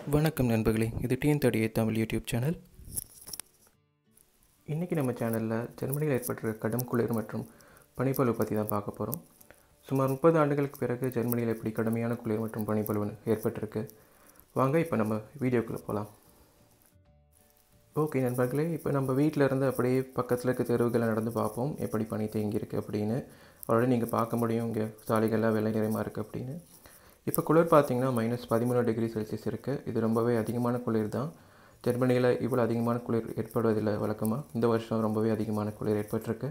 வணக்கம் நண்பர்களே இது TN thirty Tamil YouTube channel இன்றைக்கி நம்ம சேனலில் ஜெர்மனியில் ஏற்பட்ட கடும் குளிர் மற்றும் பனிப்பொழிவு பற்றி தான் பார்க்க போகிறோம் சுமார் முப்பது ஆண்டுகளுக்கு பிறகு ஜெர்மனியில் எப்படி கடுமையான குளிர் மற்றும் பனிப்பொழிவு ஏற்பட்டிருக்கு வாங்க இப்போ நம்ம வீடியோக்குள்ளே போகலாம் ஓகே நண்பர்களே இப்போ நம்ம வீட்டில் இருந்து அப்படியே பக்கத்தில் இருக்க தெருவுகளை நடந்து பார்ப்போம் எப்படி பனி தேங்கியிருக்கு அப்படின்னு ஆல்ரெடி நீங்கள் பார்க்க முடியும் இங்கே சாலைகள்லாம் வெள்ளை நிறமாக இருக்குது அப்படின்னு இப்போ குளிர் பார்த்தீங்கன்னா மைனஸ் பதிமூணு டிகிரி செல்சியஸ் இருக்குது இது ரொம்பவே அதிகமான குளிர் தான் ஜெர்மனியில் இவ்வளோ அதிகமான குளிர் ஏற்படுவதில்லை வழக்கமாக இந்த வருஷம் ரொம்பவே அதிகமான குளிர் ஏற்பட்டிருக்கு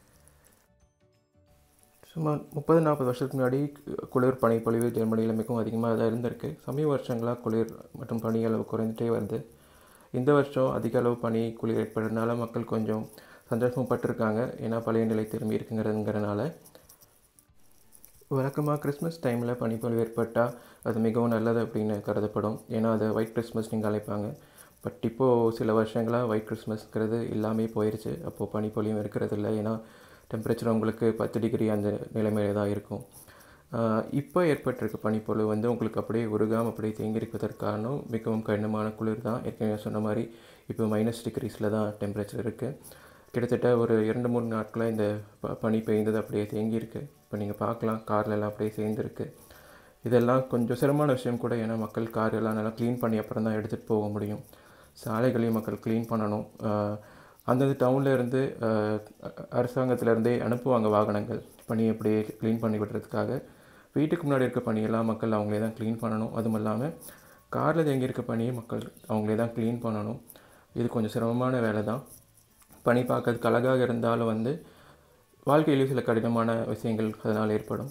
சுமார் முப்பது நாற்பது வருஷத்துக்கு முன்னாடி குளிர் பனிப்பொழிவு ஜெர்மனியில் மிகவும் அதிகமாக தான் இருந்திருக்கு சமீப வருஷங்களாக குளிர் மற்றும் பனி அளவு குறைந்துட்டே வருது இந்த வருஷம் அதிக அளவு பனி குளிர் ஏற்படுறதுனால மக்கள் கொஞ்சம் சந்தோஷப்பட்டிருக்காங்க ஏன்னா பழைய நிலை திரும்பி இருக்குங்கிறதுங்கிறனால வழக்கமாக கிறிஸ்மஸ் டைமில் பனிப்பொழிவு ஏற்பட்டால் அது மிகவும் நல்லது அப்படின்னு கருதப்படும் ஏன்னா அதை ஒயிட் கிறிஸ்மஸ் நீங்கள் அழைப்பாங்க பட் இப்போது சில வருஷங்களாக ஒயிட் கிறிஸ்மஸ்ங்கிறது இல்லாமல் போயிடுச்சு அப்போது பனிப்பொழியும் இருக்கிறது இல்லை ஏன்னா டெம்பரேச்சர் உங்களுக்கு பத்து டிகிரி அந்த நிலைமையில தான் இருக்கும் இப்போ ஏற்பட்டிருக்க பனிப்பொழிவு வந்து உங்களுக்கு அப்படியே உருகாமல் அப்படியே தேங்கியிருப்பதற்கு காரணம் மிகவும் கடினமான குளிர் தான் ஏற்கனவே சொன்ன மாதிரி இப்போ மைனஸ் டிகிரிஸில் தான் டெம்பரேச்சர் இருக்குது கிட்டத்தட்ட ஒரு இரண்டு மூணு நாட்களாக இந்த ப பனி பெய்ந்தது அப்படியே தேங்கியிருக்கு இப்போ நீங்கள் பார்க்கலாம் கார்லெல்லாம் அப்படியே சேர்ந்துருக்கு இதெல்லாம் கொஞ்சம் சிரமமான விஷயம் கூட ஏன்னா மக்கள் கார் எல்லாம் நல்லா க்ளீன் பண்ணி அப்புறம் தான் எடுத்துகிட்டு போக முடியும் சாலைகளையும் மக்கள் க்ளீன் பண்ணணும் அந்தந்த டவுனில் இருந்து அரசாங்கத்திலேருந்தே அனுப்புவாங்க வாகனங்கள் பனி அப்படியே க்ளீன் பண்ணி விடுறதுக்காக வீட்டுக்கு முன்னாடி இருக்க பணியெல்லாம் மக்கள் அவங்களே தான் க்ளீன் பண்ணணும் அதுவும் இல்லாமல் காரில் தேங்கி இருக்க பணியை மக்கள் அவங்களே தான் க்ளீன் பண்ணணும் இது கொஞ்சம் சிரமமான வேலை தான் பனி பார்க்கறதுக்கு அழகாக இருந்தாலும் வந்து வாழ்க்கையிலேயும் சில கடினமான விஷயங்கள் அதனால் ஏற்படும்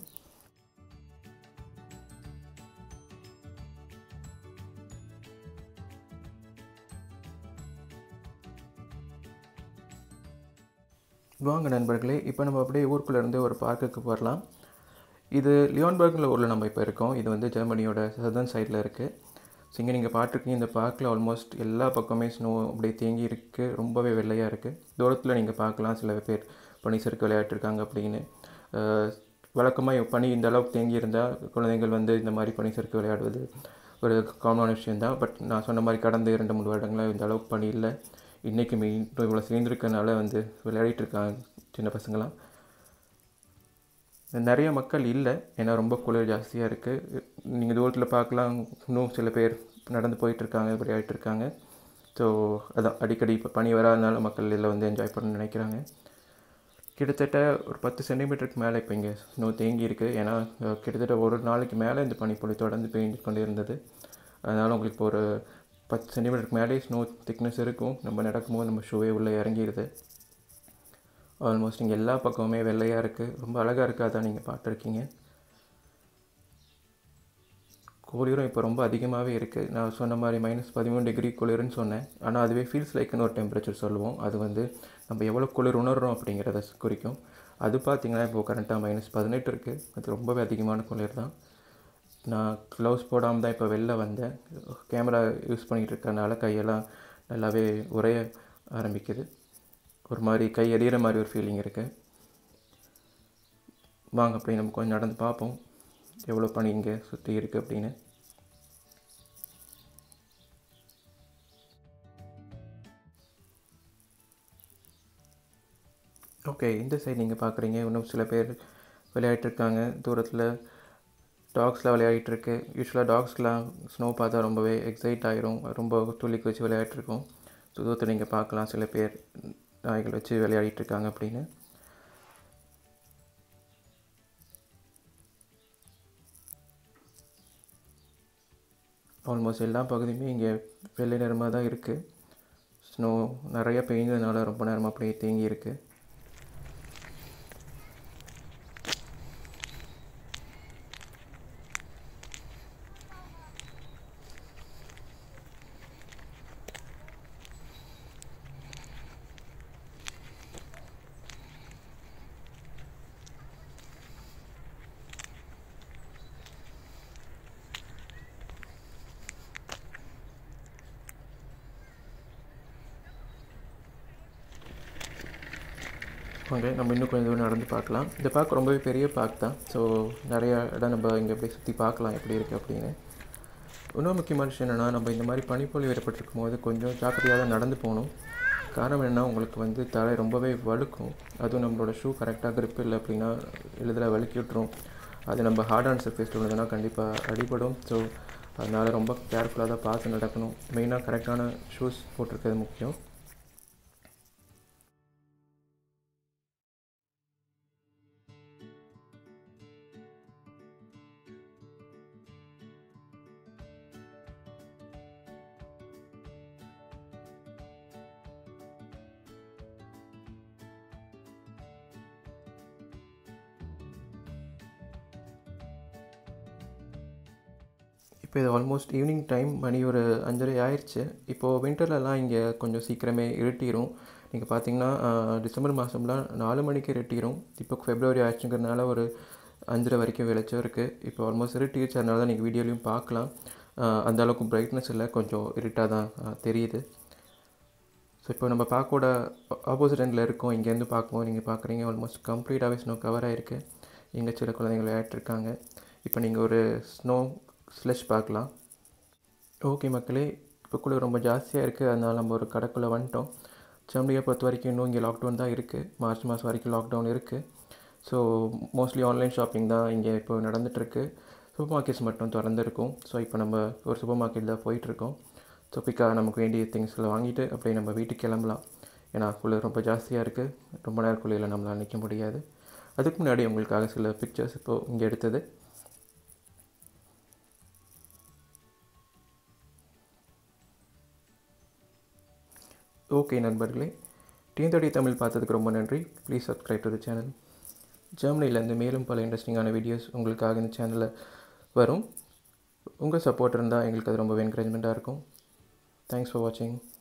வாங்க நண்பர்களே இப்போ நம்ம அப்படியே ஊருக்குள்ளேருந்து ஒரு பார்க்குக்கு போகலாம் இது லியோன்பர்கில் ஊரில் நம்ம இப்போ இருக்கோம் இது வந்து ஜெர்மனியோட சதர்ன் சைடில் இருக்குது ஸோ இங்கே நீங்கள் பார்த்துருக்கீங்க இந்த பார்க்கில் ஆல்மோஸ்ட் எல்லா பக்கமே ஸ்னோ அப்படியே தேங்கி இருக்குது ரொம்பவே வெள்ளையாக இருக்குது தூரத்தில் நீங்கள் பார்க்கலாம் சில பேர் பனி சறுக்கு விளையாட்டுருக்காங்க அப்படின்னு வழக்கமாக பனி இந்த அளவுக்கு தேங்கி இருந்தால் குழந்தைகள் வந்து இந்த மாதிரி பனி சறுக்கு விளையாடுவது ஒரு காமனான விஷயந்தான் பட் நான் சொன்ன மாதிரி கடந்த இரண்டு மூணு வருடங்களில் இந்த அளவுக்கு பனி இல்லை இன்றைக்கி மெயின் இப்போ இவ்வளோ சேர்ந்துருக்கனால வந்து விளையாடிட்டு இருக்காங்க சின்ன பசங்களாம் நிறைய மக்கள் இல்லை ஏன்னா ரொம்ப குளிர் ஜாஸ்தியாக இருக்குது நீங்கள் தூரத்தில் பார்க்கலாம் இன்னும் சில பேர் நடந்து போயிட்டுருக்காங்க விளையாடிட்டு இருக்காங்க ஸோ அதான் அடிக்கடி இப்போ பனி வராதனால மக்கள் இதில் வந்து என்ஜாய் பண்ண நினைக்கிறாங்க கிட்டத்தட்ட ஒரு பத்து சென்டிமீட்டருக்கு மேலே இப்போ இங்கே ஸ்னோ தேங்கி இருக்குது ஏன்னா கிட்டத்தட்ட ஒரு நாளைக்கு மேலே இந்த பனிப்பொழி தொடர்ந்து பெய்ஞ்சு கொண்டே இருந்தது அதனால் உங்களுக்கு இப்போ ஒரு பத்து சென்டிமீட்டருக்கு மேலே ஸ்னோ திக்னஸ் இருக்கும் நம்ம நடக்கும்போது நம்ம ஷூவே உள்ளே இறங்கிடுது ஆல்மோஸ்ட் இங்கே எல்லா பக்கமுமே வெள்ளையாக இருக்குது ரொம்ப அழகாக இருக்குது அதான் நீங்கள் பார்த்துருக்கீங்க குளிரும் இப்போ ரொம்ப அதிகமாகவே இருக்குது நான் சொன்ன மாதிரி மைனஸ் பதிமூணு டிகிரி குளிர்னு சொன்னேன் ஆனால் அதுவே ஃபீல்ஸ் லைக்குன்னு ஒரு டெம்பரேச்சர் சொல்லுவோம் அது வந்து நம்ம எவ்வளோ குளிர் உணர்றோம் அப்படிங்கிறத குறிக்கும் அது பார்த்திங்கன்னா இப்போது கரண்ட்டாக மைனஸ் பதினெட்டு இருக்குது அது ரொம்பவே அதிகமான குளிர் தான் நான் க்ளவுஸ் போடாமல் தான் இப்போ வெளில வந்தேன் கேமரா யூஸ் பண்ணிகிட்டு இருக்கறனால கையெல்லாம் நல்லாவே உரைய ஆரம்பிக்குது ஒரு மாதிரி கை எறிகிற மாதிரி ஒரு ஃபீலிங் இருக்குது வாங்க அப்படி நம்ம கொஞ்சம் நடந்து பார்ப்போம் எவ்வளோ பனி இங்கே சுற்றி இருக்குது அப்படின்னு ஓகே இந்த சைடு நீங்கள் பார்க்குறீங்க இன்னும் சில பேர் விளையாடிட்டுருக்காங்க தூரத்தில் டாக்ஸ்லாம் விளையாடிட்டுருக்கு யூஸ்வலாக டாக்ஸ்லாம் ஸ்னோ பார்த்தா ரொம்பவே எக்ஸைட் ஆகிரும் ரொம்ப துளிக்கு வச்சு விளையாடிட்டுருக்கோம் தூரத்தில் நீங்கள் பார்க்கலாம் சில பேர் நாய்கள் வச்சு விளையாடிட்டுருக்காங்க அப்படின்னு ஆல்மோஸ்ட் எல்லா பகுதியுமே இங்கே வெள்ளை நேரமாக தான் இருக்குது ஸ்னோ நிறைய பெய்ஞ்சதுனால ரொம்ப நேரமாக அப்படியே தேங்கி இருக்குது வாங்க நம்ம இன்னும் கொஞ்சம் தூரம் நடந்து பார்க்கலாம் இந்த பார்க் ரொம்பவே பெரிய பார்க் தான் ஸோ நிறையா இடம் நம்ம இங்கே போய் சுற்றி பார்க்கலாம் எப்படி இருக்குது அப்படின்னு இன்னும் முக்கியமான விஷயம் என்னென்னா நம்ம இந்த மாதிரி பனிப்பொழிவு ஏற்பட்டிருக்கும் போது கொஞ்சம் ஜாக்கிரதையாக தான் நடந்து போகணும் காரணம் என்னென்னா உங்களுக்கு வந்து தலை ரொம்பவே வழுக்கும் அதுவும் நம்மளோட ஷூ கரெக்டாக grip இல்லை அப்படின்னா எளிதில் வழுக்கி விட்டுரும் அது நம்ம ஹார்ட் ஆன் சர்ஃபேஸில் உள்ளதுன்னா கண்டிப்பாக அடிபடும் ஸோ அதனால் ரொம்ப கேர்ஃபுல்லாக தான் பார்த்து நடக்கணும் மெயினாக கரெக்டான ஷூஸ் போட்டிருக்கிறது முக்கியம் இப்போ இது ஆல்மோஸ்ட் ஈவினிங் டைம் மணி ஒரு அஞ்சரை ஆயிடுச்சு இப்போது வின்டர்லலாம் இங்கே கொஞ்சம் சீக்கிரமே இருட்டிடும் நீங்கள் பார்த்தீங்கன்னா ஆஹ், டிசம்பர் மாதம்லாம் நாலு மணிக்கு இருட்டிடும் இப்போ ஃபெப்ரவரி ஆயிடுச்சுங்கிறதுனால ஒரு அஞ்சரை வரைக்கும் வெளிச்சம் இருக்குது இப்போ ஆல்மோஸ்ட் இருட்டிடுச்சு அதனால தான் நீங்கள் வீடியோலையும் பார்க்கலாம் ஆஹ், அந்த அளவுக்கு பிரைட்னஸ் இல்லை கொஞ்சம் இருட்டாக தான் ஆஹ், தெரியுது ஸோ இப்போ நம்ம பார்க்கோட ஆப்போசிட் எண்டில் இருக்கோம் இங்கேருந்து பார்க்கும்போது நீங்கள் பார்க்குறீங்க ஆல்மோஸ்ட் கம்ப்ளீட்டாகவே ஸ்னோ கவர் ஆகிருக்கு இங்கே சில குழந்தைகள் விளையாட்டுருக்காங்க இப்போ நீங்கள் ஒரு ஸ்னோ ஸ்லெஷ் பார்க்கலாம் ஓகே மக்களே இப்போ கூட ரொம்ப ஜாஸ்தியாக இருக்குது அதனால் நம்ம ஒரு கடைக்குள்ளே வந்துட்டோம் செம்மடியை பொறுத்த வரைக்கும் இன்னும் இங்கே லாக்டவுன் தான் இருக்குது மார்ச் மாதம் வரைக்கும் லாக்டவுன் இருக்குது ஸோ மோஸ்ட்லி ஆன்லைன் ஷாப்பிங் தான் இங்கே இப்போ நடந்துகிட்ருக்கு சூப்பர் மார்க்கெட்ஸ் மட்டும் திறந்துருக்கும் ஸோ இப்போ நம்ம ஒரு சூப்பர் மார்க்கெட் தான் போயிட்டுருக்கோம் ஸோ பிக்காக நமக்கு வேண்டிய திங்ஸ்களை வாங்கிட்டு அப்படியே நம்ம வீட்டுக்கு கிளம்பலாம் ஏன்னா குளிர் ரொம்ப ஜாஸ்தியாக இருக்குது ரொம்ப நேரம் குளிரில் நம்மளால் நிற்க முடியாது அதுக்கு முன்னாடி உங்களுக்காக சில பிக்சர்ஸ் இப்போது இங்கே எடுத்தது ஓகே நண்பர்களே டிஎன்தடி தமிழ் பார்த்ததுக்கு ரொம்ப நன்றி please subscribe to the channel ஜெர்மனிலேருந்து மேலும் பல இன்ட்ரெஸ்டிங்கான வீடியோஸ் உங்களுக்காக இந்த சேனலில் வரும் உங்கள் சப்போர்ட் இருந்தால் எங்களுக்கு அது ரொம்பவே என்கரேஜ்மெண்ட்டாக இருக்கும் தேங்க்ஸ் ஃபார் வாட்சிங்